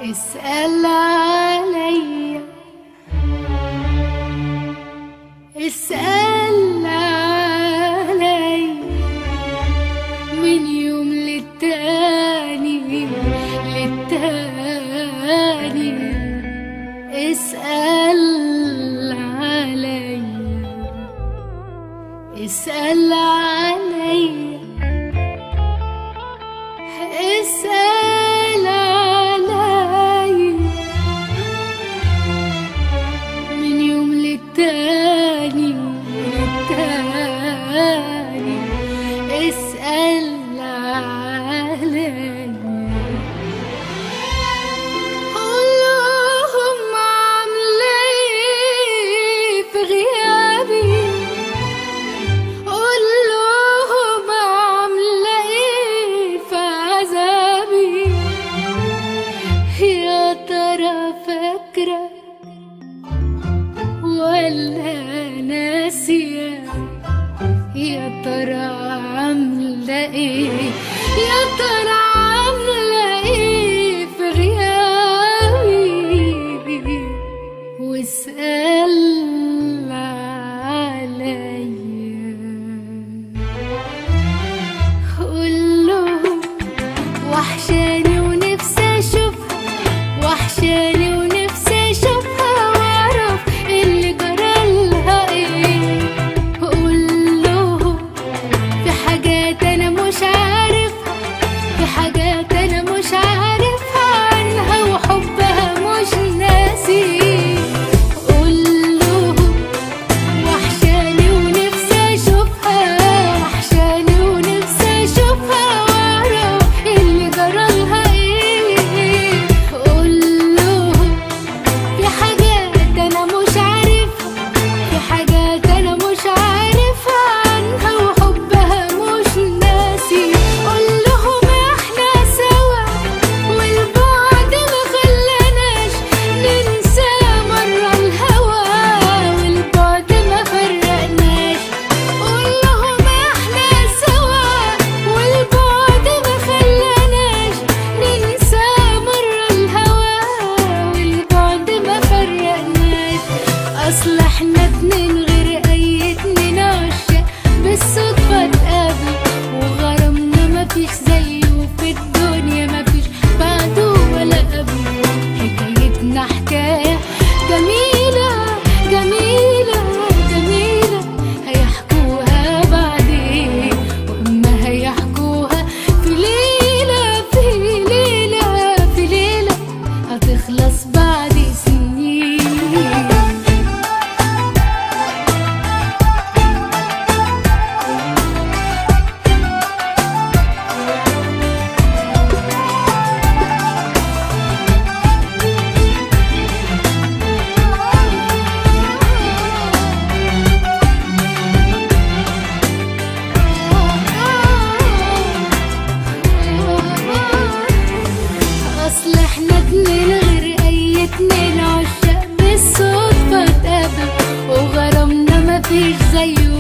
اسأل عليا اسأل عليا من يوم للتاني للتاني اسأل عليا اسأل عليا اسأل عليا من يوم للتاني للتاني اسأل عليا اللهم عاملة ايه في غيابي قول لهم عاملة ايه في عذابي يا ترى فاكرة ولا ناسية يا ترى عاملة ايه يا ترى عاملة ايه في غيابي واسأل عليا قولهم وحشاني ونفسي اشوفها وحشاني ونفسي اشوفها واعرف اللي جرالها ايه قولهم في حاجات انا مش عارفها في حاجات انا مش عارفها عنها وحبها مش ناسي قولهم وحشاني ونفسي اشوفها وحشاني ونفسي اشوفها واعرف اللي جرالها ايه قولهم في حاجات انا مش عارفها في حاجات انا مش عارفها عنها وحبها مش ناسي قولهم احنا سوا والبعد ما خلاناش ننسى مرة الهوى والبعد ما فرقناش قولهم احنا سوا والبعد ما خلاناش ننسى مرة الهوى والبعد ما فرقناش اصل احنا اتنين غير اي اتنين عشاق بالصدفة اتقابلوا وغرامنا مفيش زيه في الدنيا مفيش بعده ولا قبله حكايتنا حكاية جميلة جميلة جميلة هيحكوها بعدين وأما هيحكوها في ليلة في ليلة في ليلة هتخلص بعد سنين اصل احنا اتنين غير اي اتنين عشاق بالصدفة اتقابلوا وغرامنا مفيش زيه